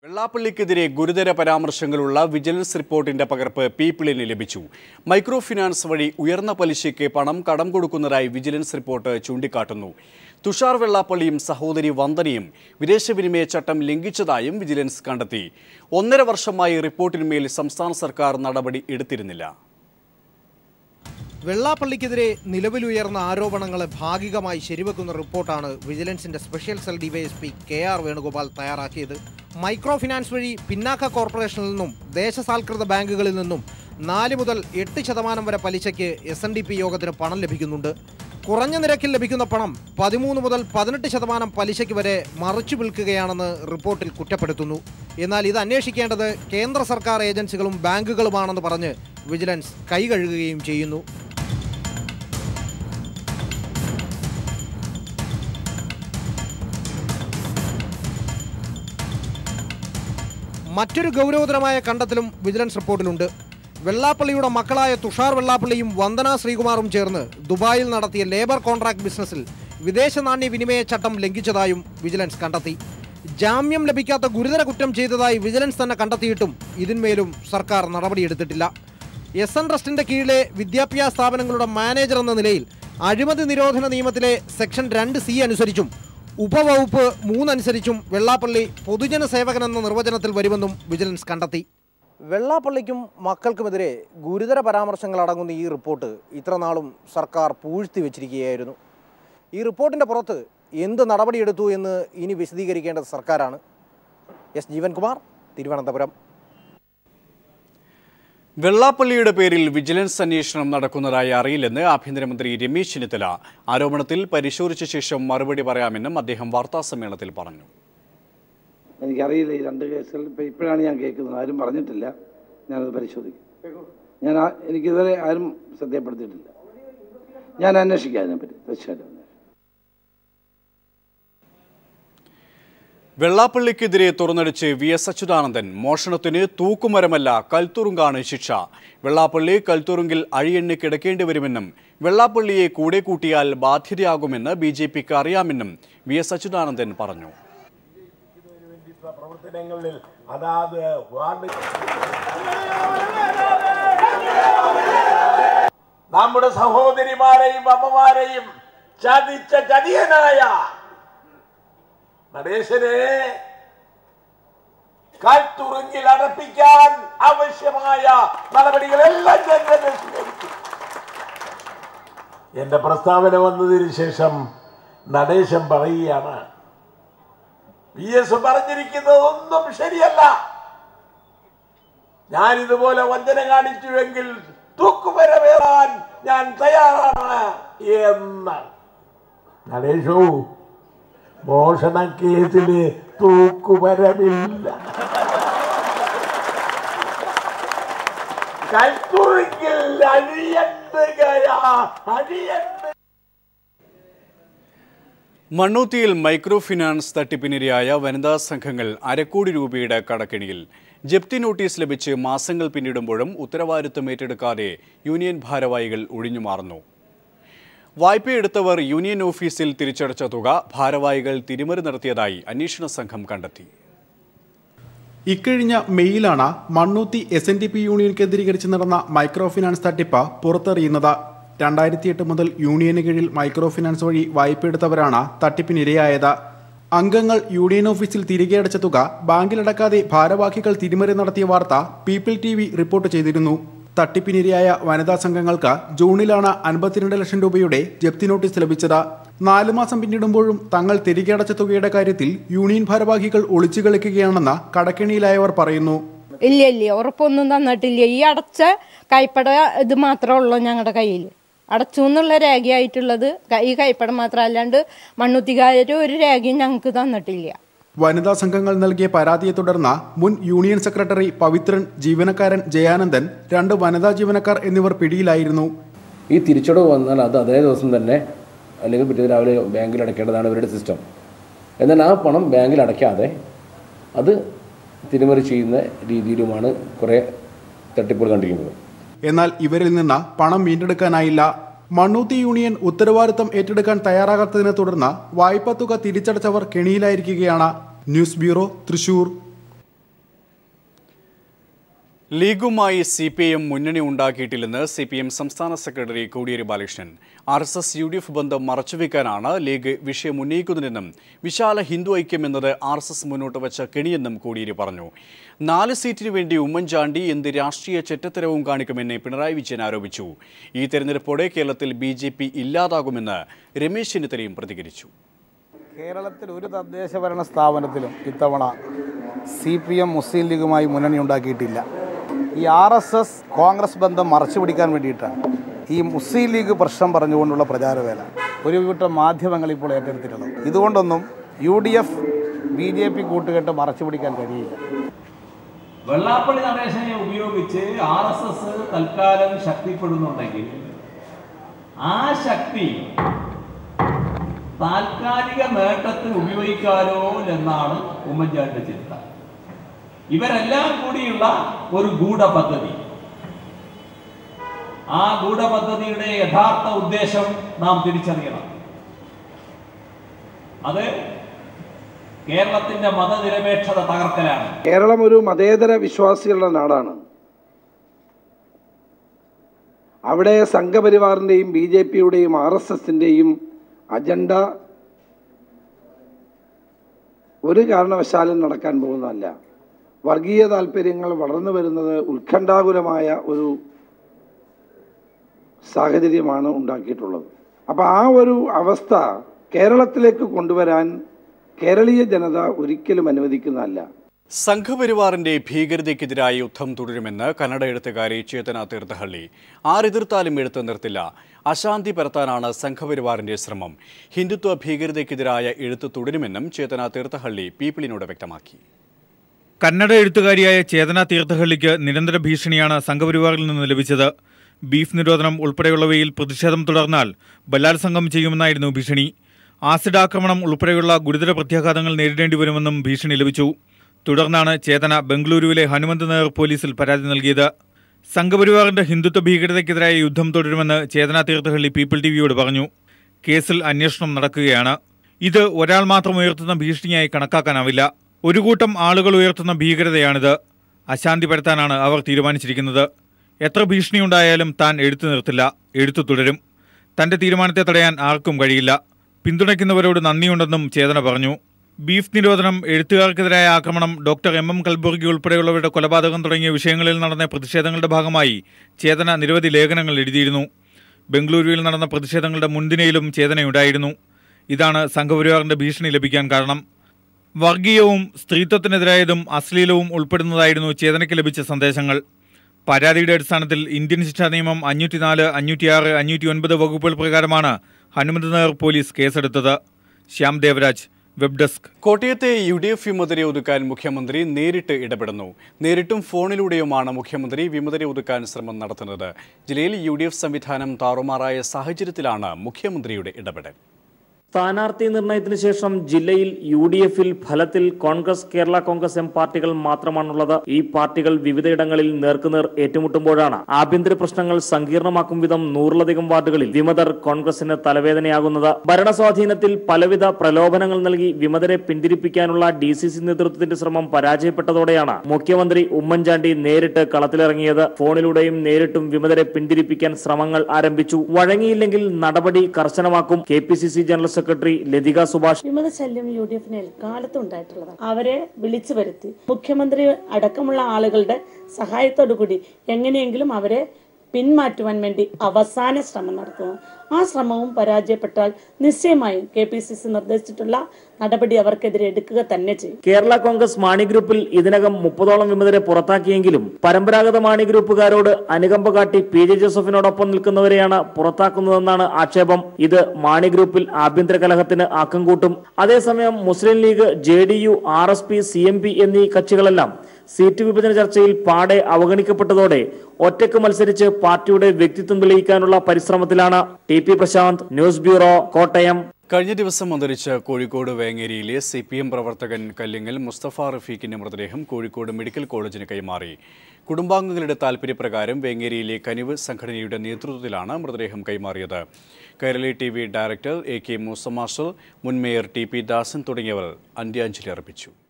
വെള്ളാപ്പള്ളിക്കെതിരെ ഗുരുതര പരാമർശങ്ങളുള്ള വിജിലൻസ് റിപ്പോർട്ടിന്റെ പകർപ്പ് പീപ്പിളിന് ലഭിച്ചു മൈക്രോ ഫിനാൻസ് വഴി ഉയർന്ന പലിശയ്ക്ക് പണം കടം കൊടുക്കുന്നതായി വിജിലൻസ് റിപ്പോർട്ട് ചൂണ്ടിക്കാട്ടുന്നു തുഷാർ വെള്ളാപ്പള്ളിയും സഹോദരി വന്ദനയും വിദേശവിനിമയ ചട്ടം ലംഘിച്ചതായും വിജിലൻസ് കണ്ടെത്തി ഒന്നര വർഷമായി റിപ്പോർട്ടിന്മേൽ സംസ്ഥാന സർക്കാർ നടപടി എടുത്തിരുന്നില്ല വെള്ളാപ്പള്ളിക്കെതിരെ നിലവിലുയർന്ന ആരോപണങ്ങളെ ഭാഗികമായി ശരിവെക്കുന്ന റിപ്പോർട്ടാണ് വിജിലൻസിന്റെ special cell DYSP K R Venugopal തയ്യാറാക്കിയത് മൈക്രോ ഫിനാൻസ് വഴി പിന്നാക്ക കോർപ്പറേഷനിൽ നിന്നും ദേശസാൽകൃത ബാങ്കുകളിൽ നിന്നും നാല് മുതൽ എട്ട് ശതമാനം വരെ പലിശയ്ക്ക് എസ് എൻ ഡി പി യോഗത്തിന് പണം ലഭിക്കുന്നുണ്ട് കുറഞ്ഞ നിരക്കിൽ ലഭിക്കുന്ന പണം പതിമൂന്ന് മുതൽ പതിനെട്ട് ശതമാനം പലിശയ്ക്ക് വരെ മറിച്ചു വിൽക്കുകയാണെന്ന് റിപ്പോർട്ടിൽ കുറ്റപ്പെടുത്തുന്നു എന്നാൽ ഇത് അന്വേഷിക്കേണ്ടത് കേന്ദ്ര സർക്കാർ ഏജൻസികളും ബാങ്കുകളുമാണെന്ന് പറഞ്ഞ് വിജിലൻസ് കൈകഴുകുകയും ചെയ്യുന്നു മറ്റൊരു ഗൗരവതരമായ കണ്ടെത്തലും വിജിലൻസ് റിപ്പോർട്ടിലുണ്ട് വെള്ളാപ്പള്ളിയുടെ മക്കളായ തുഷാർ വെള്ളാപ്പള്ളിയും വന്ദന ശ്രീകുമാറും ചേർന്ന് ദുബായിൽ നടത്തിയ ലേബർ കോൺട്രാക്ട് ബിസിനസ്സിൽ വിദേശ നാണ്യ വിനിമയ ചട്ടം ലംഘിച്ചതായും വിജിലൻസ് കണ്ടെത്തി ജാമ്യം ലഭിക്കാത്ത ഗുരുതര കുറ്റം ചെയ്തതായി വിജിലൻസ് തന്നെ കണ്ടെത്തിയിട്ടും ഇതിന്മേലും സർക്കാർ നടപടിയെടുത്തിട്ടില്ല എസ് എൻ ട്രസ്റ്റിന്റെ കീഴിലെ വിദ്യാഭ്യാസ സ്ഥാപനങ്ങളുടെ മാനേജർ എന്ന നിലയിൽ അഴിമതി നിരോധന നിയമത്തിലെ സെക്ഷൻ രണ്ട് സി അനുസരിച്ചും ഉപവകുപ്പ് മൂന്നനുസരിച്ചും വെള്ളാപ്പള്ളി പൊതുജന സേവകൻ എന്ന നിർവചനത്തിൽ വരുമെന്നും വിജിലൻസ് കണ്ടെത്തി വെള്ളാപ്പള്ളിക്കും മക്കൾക്കുമെതിരെ ഗുരുതര പരാമർശങ്ങൾ അടങ്ങുന്ന ഈ റിപ്പോർട്ട് ഇത്രനാളും സർക്കാർ പൂഴ്ത്തി വെച്ചിരിക്കുകയായിരുന്നു ഈ റിപ്പോർട്ടിൻ്റെ പുറത്ത് എന്ത് നടപടിയെടുത്തു എന്ന് ഇനി വിശദീകരിക്കേണ്ടത് സർക്കാരാണ് എസ് ജീവൻകുമാർ തിരുവനന്തപുരം വെള്ളാപ്പള്ളിയുടെ പേരിൽ വിജിലൻസ് അന്വേഷണം നടക്കുന്നതായി അറിയില്ലെന്ന് ആഭ്യന്തരമന്ത്രി രമേശ് ചെന്നിത്തല ആരോപണത്തിൽ പരിശോധിച്ച ശേഷം മറുപടി പറയാമെന്നും അദ്ദേഹം വാർത്താസമ്മേളനത്തിൽ പറഞ്ഞു എനിക്കറിയില്ല ഈ രണ്ട് കേസുകൾ ഇപ്പം ഇപ്പോഴാണ് ഞാൻ കേൾക്കുന്നത് ആരും പറഞ്ഞിട്ടില്ല ഞാനത് പരിശോധിക്കും ഞാൻ ആ- എനിക്കിതുവരെ ആരും ശ്രദ്ധയപ്പെടുത്തിയിട്ടില്ല ഞാൻ അന്വേഷിക്കാം അതിനെപ്പറ്റി തീർച്ചയായിട്ടും വെള്ളാപ്പള്ളിക്കെതിരെ തുറന്നടിച്ച് വി എസ് അച്യുതാനന്ദൻ മോഷണത്തിന് തൂക്കുമരമല്ല കൽത്തുറുങ്കാണ് ശിക്ഷ വെള്ളാപ്പള്ളി കൽത്തുറുങ്കിൽ അഴിയെണ്ണി കിടക്കേണ്ടി വരുമെന്നും വെള്ളാപ്പള്ളിയെ കൂടെ കൂട്ടിയാൽ ബാധ്യതയാകുമെന്ന് ബി ജെ പിക്ക് അറിയാമെന്നും വി എസ് അച്യുതാനന്ദൻ പറഞ്ഞു പ്രവർത്തനങ്ങളിൽ അതാത് വാർഡ് നമ്മുടെ സഹോദരിമാരെയും അമ്മമാരെയും ചതിച്ച ചതിയനായ നടേശനെ കൽത്തുറുങ്കിൽ അടപ്പിക്കാൻ ആവശ്യമായ നടപടികളെല്ലാം ഞാൻ തന്നെ സ്വീകരിക്കും എന്റെ പ്രസ്താവന വന്നതിന് ശേഷം നടേശൻ പറയുകയാണ് പി എസ് പറഞ്ഞിരിക്കുന്നത് ഒന്നും ശരിയല്ല ഞാൻ ഇതുപോലെ വഞ്ചന കാണിച്ചുവെങ്കിൽ തൂക്കുവര വേറാൻ ഞാൻ തയ്യാറാണ് എന്ന് നടേഷു മോഷണ കേസില് തൂക്കുമരമില്ല കൽത്തുറിക്കിൽ അഴിയണ്ടുകയാ അഴിയണ്ട് മണ്ണൂത്തിയിൽ മൈക്രോ ഫിനാൻസ് തട്ടിപ്പിനിരയായ വനിതാ സംഘങ്ങൾ അരക്കോടി രൂപയുടെ കടക്കെണിയിൽ ജപ്തി നോട്ടീസ് ലഭിച്ച് മാസങ്ങൾ പിന്നിടുമ്പോഴും ഉത്തരവാദിത്തം ഏറ്റെടുക്കാതെ യൂണിയൻ ഭാരവാഹികൾ ഒഴിഞ്ഞുമാറുന്നു വായ്പയെടുത്തവർ യൂണിയൻ ഓഫീസിൽ തിരിച്ചടച്ച തുക ഭാരവാഹികൾ തിരിമറി നടത്തിയതായി അന്വേഷണ സംഘം കണ്ടെത്തി ഇക്കഴിഞ്ഞ മെയ്യിലാണ് Mannuthy S N D P union കേന്ദ്രീകരിച്ച് നടന്ന മൈക്രോ ഫിനാൻസ് തട്ടിപ്പ് പുറത്തറിയുന്നത് രണ്ടായിരത്തി എട്ട് മുതൽ യൂണിയന് കീഴിൽ മൈക്രോ ഫിനാൻസ് വഴി വായ്പയെടുത്തവരാണ് തട്ടിപ്പിനിരയായത് അംഗങ്ങൾ യൂണിയൻ ഓഫീസിൽ തിരികെ അടച്ച തുക ബാങ്കിലടക്കാതെ ഭാരവാഹികൾ തിരിമറി നടത്തിയ വാർത്ത പീപ്പിൾ ടി വി റിപ്പോർട്ട് ചെയ്തിരുന്നു തട്ടിപ്പിനിരയായ വനിതാ സംഘങ്ങൾക്ക് ജൂണിലാണ് അൻപത്തിരണ്ട് ലക്ഷം രൂപയുടെ ജപ്തി നോട്ടീസ് ലഭിച്ചത് നാലു മാസം പിന്നിടുമ്പോഴും തങ്ങൾ തിരികെ അടച്ച തുകയുടെ കാര്യത്തിൽ യൂണിയൻ ഭാരവാഹികൾ ഒളിച്ചു കളിക്കുകയാണെന്ന് കടക്കെണിയിലായവർ പറയുന്നു ഇല്ല ഇല്ല ഉറപ്പൊന്നും തന്നിട്ടില്ല ഈ അടച്ച കൈപ്പട ഇത് മാത്രമേ ഉള്ളൂ ഞങ്ങളുടെ കയ്യിൽ അടച്ചു എന്നുള്ള രേഖയായിട്ടുള്ളത് ക- ഈ കൈപ്പട മാത്രം അല്ലാണ്ട് മണ്ണുത്തിക്കാർ ഒരു രേഖയും ഞങ്ങൾക്ക് തന്നിട്ടില്ല വനിതാ സംഘങ്ങൾ നൽകിയ പരാതിയെ തുടർന്ന് മുൻ യൂണിയൻ സെക്രട്ടറി പവിത്രൻ ജീവനക്കാരൻ ജയാനന്ദൻ രണ്ട് വനിതാ ജീവനക്കാർ എന്നിവർ പിടിയിലായിരുന്നു ഈ തിരിച്ചടവ് വന്നാൽ അത് അതേ ദിവസം തന്നെ അല്ലെങ്കിൽ പിറ്റേ രാവിലെ ബാങ്കിൽ അടയ്ക്കേണ്ടതാണ് ഇവരുടെ സിസ്റ്റം എന്നാൽ ആ പണം ബാങ്കിൽ അടയ്ക്കാതെ അത് തിരിമറി ചെയ്യുന്ന രീതിയിലുമാണ് കുറേ തട്ടിപ്പുകൾ കണ്ടിരിക്കുന്നത് എന്നാൽ ഇവരിൽ നിന്ന് പണം വീണ്ടെടുക്കാനായില്ല മണ്ണൂത്തി യൂണിയൻ ഉത്തരവാദിത്തം ഏറ്റെടുക്കാൻ തയ്യാറാകാത്തതിനെ തുടർന്ന് വായ്പാ തുക തിരിച്ചടച്ചവർ കെണിയിലായിരിക്കുകയാണ് ന്യൂസ് ബ്യൂറോ തൃശൂർ ലീഗുമായി സി പി എം മുന്നണി ഉണ്ടാക്കിയിട്ടില്ലെന്ന് സി പി എം സംസ്ഥാന secretary Kodiyeri Balakrishnan R S S U D F ബന്ധം മറച്ചുവെക്കാനാണ് ലീഗ് വിഷയം ഉന്നയിക്കുന്നതെന്നും വിശാല ഹിന്ദു ഐക്യം എന്നത് ആർ എസ് എസ് മുന്നോട്ട് വെച്ച കെണിയെന്നും കോടിയേരി പറഞ്ഞു നാല് സീറ്റിനു വേണ്ടി ഉമ്മൻചാണ്ടി എന്ത് രാഷ്ട്രീയ ചെറ്റത്തരവും കാണിക്കുമെന്ന് പിണറായി വിജയൻ ആരോപിച്ചു ഈ തെരഞ്ഞെടുപ്പോടെ കേരളത്തിൽ ബി ജെ പി ഇല്ലാതാകുമെന്ന് രമേശ് ചെന്നിത്തലയും പ്രതികരിച്ചു കേരളത്തിൽ ഒരു തദ്ദേശ ഭരണ സ്ഥാപനത്തിലും ഇത്തവണ സി പി എം മുസ്ലിം ലീഗുമായി മുന്നണി ഉണ്ടാക്കിയിട്ടില്ല ഈ ആർ എസ് എസ് കോൺഗ്രസ് ബന്ധം മറച്ചു പിടിക്കാൻ വേണ്ടിയിട്ടാണ് ഈ മുസ്ലിം ലീഗ് പ്രശ്നം പറഞ്ഞുകൊണ്ടുള്ള പ്രചാരവേല ഒരു കൂട്ടം മാധ്യമങ്ങൾ ഇപ്പോൾ ഏറ്റെടുത്തിട്ടുള്ളത് ഇതുകൊണ്ടൊന്നും U D F B J P കൂട്ടുകെട്ട് മറച്ചു പിടിക്കാൻ കഴിയില്ല വെള്ളാപ്പള്ളി നടേശനെ ഉപയോഗിച്ച് ആർ എസ് എസ് തൽക്കാലം ശക്തിപ്പെടുന്നുണ്ടെങ്കിൽ ആ ശക്തി താൽക്കാലിക നേട്ടത്തിന് ഉപയോഗിക്കാലോ എന്നാണ് ഉമ്മൻചാണ്ടിയുടെ ചിന്ത ഇവരെല്ലാം കൂടിയുള്ള ഒരു ഗൂഢപദ്ധതി ആ ഗൂഢപദ്ധതിയുടെ യഥാർത്ഥ ഉദ്ദേശം നാം തിരിച്ചറിയണം അത് കേരളത്തിന്റെ മതനിരപേക്ഷത തകർക്കലാണ് കേരളം ഒരു മതേതര വിശ്വാസികളുടെ നാടാണ് അവിടെ സംഘപരിവാറിൻ്റെയും ബി ജെ പിയുടെയും ആർ എസ് എസിൻ്റെയും അജണ്ട ഒരു കാരണവശാലും നടക്കാൻ പോകുന്നതല്ല വർഗീയ താല്പര്യങ്ങൾ വളർന്നു വരുന്നത് ഉത്കണ്ഠാകുലമായ ഒരു സാഹചര്യമാണ് ഉണ്ടാക്കിയിട്ടുള്ളത് അപ്പോൾ ആ ഒരു അവസ്ഥ കേരളത്തിലേക്ക് കൊണ്ടുവരാൻ കേരളീയ ജനത ഒരിക്കലും അനുവദിക്കുന്നതല്ല സംഘപരിവാറിന്റെ ഭീകരതയ്ക്കെതിരായ യുദ്ധം തുടരുമെന്ന് കന്നഡ എഴുത്തുകാരി ചേതന തീർത്ഥഹള്ളി ആരെതിർത്താലും എഴുത്ത് നിർത്തില്ല അശാന്തി പരത്താനാണ് സംഘപരിവാറിന്റെ ശ്രമം ഹിന്ദുത്വ ഭീകരതയ്ക്കെതിരായ എഴുത്ത് തുടരുമെന്നും ചേതന തീർത്ഥഹള്ളി പീപ്പിളിനോട് വ്യക്തമാക്കി കന്നഡ എഴുത്തുകാരിയായ ചേതന തീർത്ഥഹള്ളിക്ക് നിരന്തര ഭീഷണിയാണ് സംഘപരിവാറിൽ നിന്ന് ലഭിച്ചത് ബീഫ് നിരോധനം ഉൾപ്പെടെയുള്ളവയിൽ പ്രതിഷേധം തുടർന്നാൽ ബലാത്സംഗം ചെയ്യുമെന്നായിരുന്നു ഭീഷണി ആസിഡ് ആക്രമണം ഉൾപ്പെടെയുള്ള ഗുരുതര പ്രത്യാഘാതങ്ങൾ നേരിടേണ്ടി വരുമെന്നും ഭീഷണി ലഭിച്ചു തുടർന്നാണ് ചേതന ബംഗളൂരുവിലെ ഹനുമന്ത് നഗർ പോലീസിൽ പരാതി നൽകിയത് സംഘപരിവാറിന്റെ ഹിന്ദുത്വ ഭീകരതയ്ക്കെതിരായ യുദ്ധം തുടരുമെന്ന് ചേതന തീർത്ഥഹള്ളി പീപ്പിൾ ടിവിയോട് പറഞ്ഞു കേസിൽ അന്വേഷണം നടക്കുകയാണ് ഇത് ഒരാൾ മാത്രം ഉയർത്തുന്ന ഭീഷണിയായി കണക്കാക്കാനാവില്ല ഒരു കൂട്ടം ആളുകൾ ഉയർത്തുന്ന ഭീകരതയാണിത് അശാന്തി പരത്താനാണ് അവർ തീരുമാനിച്ചിരിക്കുന്നത് എത്ര ഭീഷണിയുണ്ടായാലും താൻ എഴുത്തു നിർത്തില്ല എഴുത്തു തുടരും തന്റെ തീരുമാനത്തെ തടയാൻ ആർക്കും കഴിയില്ല പിന്തുണയ്ക്കുന്നവരോട് നന്ദിയുണ്ടെന്നും ചേതന പറഞ്ഞു ബീഫ് നിരോധനം എഴുത്തുകാർക്കെതിരായ ആക്രമണം ഡോക്ടർ എം എം കൽബുർഗി ഉൾപ്പെടെയുള്ളവരുടെ കൊലപാതകം തുടങ്ങിയ വിഷയങ്ങളിൽ നടന്ന പ്രതിഷേധങ്ങളുടെ ഭാഗമായി ചേതന നിരവധി ലേഖനങ്ങൾ എഴുതിയിരുന്നു ബംഗളൂരുവിൽ നടന്ന പ്രതിഷേധങ്ങളുടെ മുൻദിനയിലും ചേതനയുണ്ടായിരുന്നു ഇതാണ് സംഘപരിവാറിന്റെ ഭീഷണി ലഭിക്കാൻ കാരണം വർഗീയവും സ്ത്രീത്വത്തിനെതിരായതും അശ്ലീലവും ഉൾപ്പെടുന്നതായിരുന്നു ചേതനയ്ക്ക് ലഭിച്ച സന്ദേശങ്ങൾ പരാതിയുടെ അടിസ്ഥാനത്തിൽ ഇന്ത്യൻ ശിക്ഷാ നിയമം അഞ്ഞൂറ്റിനാല് അഞ്ഞൂറ്റിയാറ് അഞ്ഞൂറ്റി ഒൻപത് വകുപ്പുകൾ പ്രകാരമാണ് ഹനുമന്ത് നഗർ പോലീസ് കേസെടുത്തത് ശ്യാം ദേവരാജ് വെബ് ഡെസ്ക് കോട്ടയത്തെ യു ഡി എഫ് വിമതരെ ഒതുക്കാൻ മുഖ്യമന്ത്രി നേരിട്ട് ഇടപെടുന്നു നേരിട്ടും ഫോണിലൂടെയുമാണ് മുഖ്യമന്ത്രി വിമതരെ ഒതുക്കാൻ ശ്രമം നടത്തുന്നത് ജില്ലയിൽ യു സംവിധാനം താറുമാറായ സാഹചര്യത്തിലാണ് മുഖ്യമന്ത്രിയുടെ ഇടപെടൽ സ്ഥാനാർത്ഥി നിർണയത്തിന് ശേഷം ജില്ലയിൽ യു ഡി എഫിൽ ഫലത്തിൽ കോൺഗ്രസ് കേരള കോൺഗ്രസ് എം പാർട്ടികൾ മാത്രമാണുള്ളത് ഈ പാർട്ടികൾ വിവിധയിടങ്ങളിൽ നേർക്കുനേർ ഏറ്റുമുട്ടുമ്പോഴാണ് ആഭ്യന്തര പ്രശ്നങ്ങൾ സങ്കീർണമാക്കും വിധം നൂറിലധികം വാർഡുകളിൽ വിമതർ കോൺഗ്രസിന് തലവേദനയാകുന്നത് ഭരണസ്വാധീനത്തിൽ പലവിധ പ്രലോഭനങ്ങൾ നൽകി വിമതരെ പിന്തിരിപ്പിക്കാനുള്ള ഡി സി സി നേതൃത്വത്തിന്റെ ശ്രമം പരാജയപ്പെട്ടതോടെയാണ് മുഖ്യമന്ത്രി ഉമ്മൻചാണ്ടി നേരിട്ട് കളത്തിലിറങ്ങിയത് ഫോണിലൂടെയും നേരിട്ടും വിമതരെ പിന്തിരിപ്പിക്കാൻ ശ്രമങ്ങൾ ആരംഭിച്ചു വഴങ്ങിയില്ലെങ്കിൽ നടപടി കർശനമാക്കും K P C C general secretary Lathika Subhash വിമത ശല്യം യു ഡി എഫിന് എക്കാലത്തും ഉണ്ടായിട്ടുള്ളതാണ് അവരെ വിളിച്ചു വരുത്തി മുഖ്യമന്ത്രി അടക്കമുള്ള ആളുകളുടെ സഹായത്തോടു കൂടി എങ്ങനെയെങ്കിലും അവരെ പിന്മാറ്റുവാൻ വേണ്ടി അവസാന ശ്രമം നടത്തുന്നു ആ ശ്രമവും പരാജയപ്പെട്ടാൽ നിശ്ചയമായും കെ പി സി സി നിർദ്ദേശിച്ചിട്ടുള്ള നടപടി അവർക്കെതിരെ എടുക്കുക തന്നെ ചെയ്യും കേരള കോൺഗ്രസ് മാണി ഗ്രൂപ്പിൽ ഇതിനകം മുപ്പതോളം വിമതരെ പുറത്താക്കിയെങ്കിലും പരമ്പരാഗത മാണി ഗ്രൂപ്പുകാരോട് അനുകമ്പ കാട്ടി പി ജെ ജോസഫിനോടൊപ്പം നിൽക്കുന്നവരെയാണ് പുറത്താക്കുന്നതെന്നാണ് ആക്ഷേപം ഇത് മാണി ഗ്രൂപ്പിൽ ആഭ്യന്തര കലഹത്തിന് ആക്കം കൂട്ടും അതേസമയം Muslim League J D U R S P C M P എന്നീ കക്ഷികളെല്ലാം സീറ്റ് വിഭജന ചർച്ചയിൽ പാടെ അവഗണിക്കപ്പെട്ടതോടെ ഒറ്റയ്ക്ക് മത്സരിച്ച് പാർട്ടിയുടെ വ്യക്തിത്വം തെളിയിക്കാനുള്ള പരിശ്രമത്തിലാണ് T P Prasanth news bureau Kottayam കഴിഞ്ഞ ദിവസം അന്തരിച്ച കോഴിക്കോട് വേങ്ങേരിയിലെ സി പി എം പ്രവർത്തകൻ കല്ലിങ്ങൽ മുസ്തഫ റഫീഖിന്റെ മൃതദേഹം കോഴിക്കോട് മെഡിക്കൽ കോളേജിന് കൈമാറി കുടുംബാംഗങ്ങളുടെ താൽപര്യപ്രകാരം വേങ്ങേരിയിലെ കനിവ് സംഘടനയുടെ നേതൃത്വത്തിലാണ് മൃതദേഹം കൈമാറിയത് Kairali T V director A K Moosa master മുൻ മേയർ ടി പി ദാസൻ തുടങ്ങിയവർ അന്ത്യാഞ്ജലി അർപ്പിച്ചു